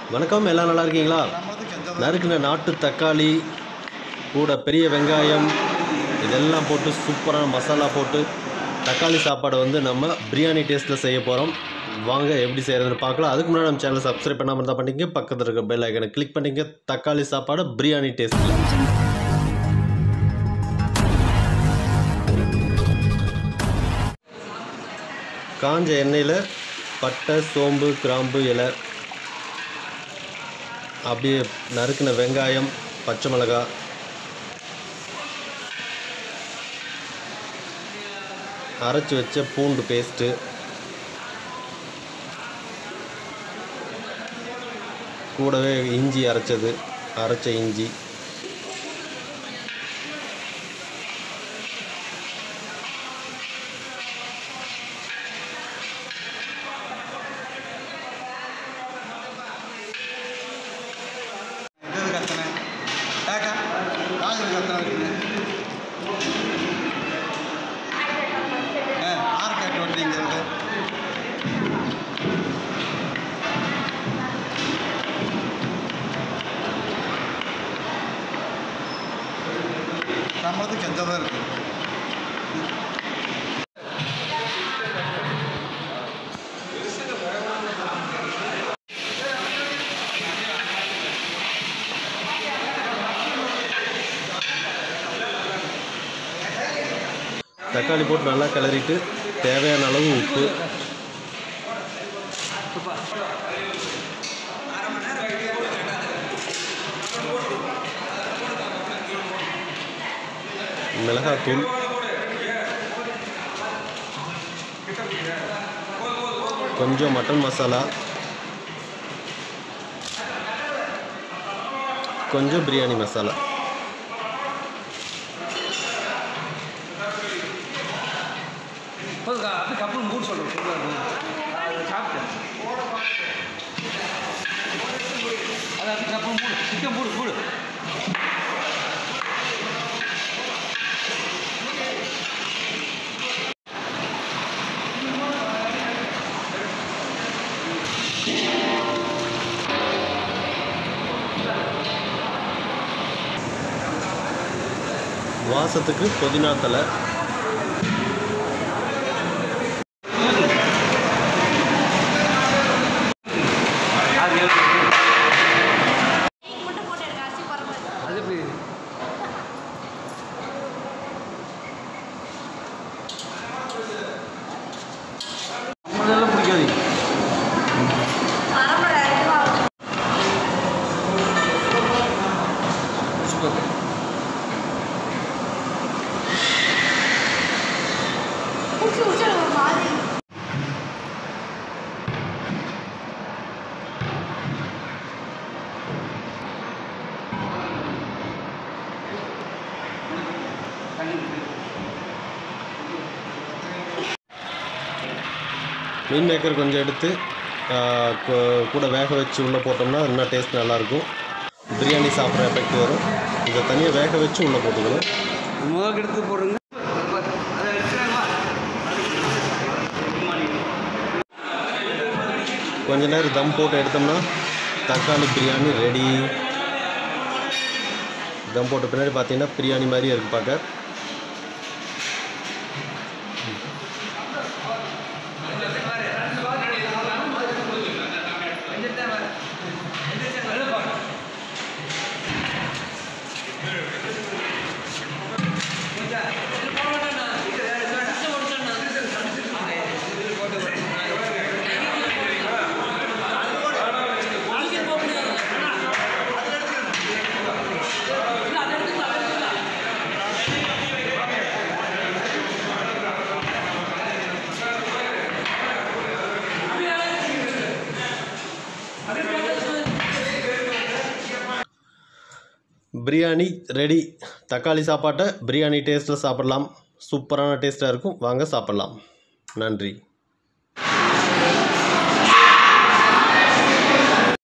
வணக்கம் எல்லாம் நல்லா இருக்கீங்களா நறுக்கின நாட்டு தக்காளி கூட பெரிய வெங்காயம் இதெல்லாம் போட்டு சூப்பரான மசாலா போட்டு தக்காளி சாப்பாடை வந்து நம்ம பிரியாணி டேஸ்ட்டில் செய்ய போகிறோம் வாங்க எப்படி செய்கிறதுன்னு பார்க்கலாம் அதுக்கு முன்னாடி நம்ம சேனலை சப்ஸ்கிரைப் பண்ணாமல் இருந்தால் பண்ணிங்க பக்கத்தில் இருக்க பெல் ஐக்கனை கிளிக் பண்ணிங்க தக்காளி சாப்பாடு பிரியாணி டேஸ்ட்டில் காஞ்ச எண்ணெயில் பட்டை சோம்பு கிராம்பு இலை அப்படியே நறுக்கின வெங்காயம் பச்சை மிளகாய் அரைச்சி வச்ச பூண்டு பேஸ்ட்டு கூடவே இஞ்சி அரைச்சது அரைச்ச இஞ்சி எது கத்தனை ஏக்கா காய்கறி கத்தனை இருக்குது ஆ மார்க்கெட் வண்டிங்கிறது சம்பளத்துக்கு எந்த தான் இருக்குது தக்காளி போட்டு நல்லா கிளறிட்டு தேவையான அளவு உப்பு மிளகாத்தூள் கொஞ்சம் மட்டன் மசாலா கொஞ்சம் பிரியாணி மசாலா போதுக்கா அதுக்கப்புறம் மூடு சொல்கிறேன் சொல்லுவாங்க அதை சாப்பிட்டேன் அது அதுக்கப்புறம் மூடு சிக்கன் மூடு மூடு வாசத்துக்கு புதினா தலை அது நீங்க மட்டும் போட்டு எடுக்க அரிசி பரவாயில்ல அது எப்படி நம்மளெல்லாம் பிடிக்காது பரவாயில்ல இதுவா சூப்பர் உச்சி உச்சி ஒரு மாதிரி மீன் மேக்கர் கொஞ்சம் எடுத்து ஆ, கூ- கூட வேக வச்சு உள்ளே போட்டோம்னா இன்னும் டேஸ்ட் நல்லாயிருக்கும் பிரியாணி சாப்பிட்ற எஃபெக்ட் வரும் இதை தனியாக வேக வச்சு உள்ளே போட்டுக்கணும் முதல் எடுத்து போடுங்க கொஞ்ச நேரம் தம் போட்டு எடுத்தோம்னா தக்காளி பிரியாணி ரெடி தம் போட்ட பின்னாடி பார்த்தீங்கன்னா பிரியாணி மாதிரியே இருக்குது பார்க்க பிரியாணி ரெடி தக்காளி சாப்பாட்டை பிரியாணி டேஸ்ட்டில் சாப்பிடலாம் சூப்பரான டேஸ்ட்டாக இருக்கும் வாங்க சாப்பிட்லாம் நன்றி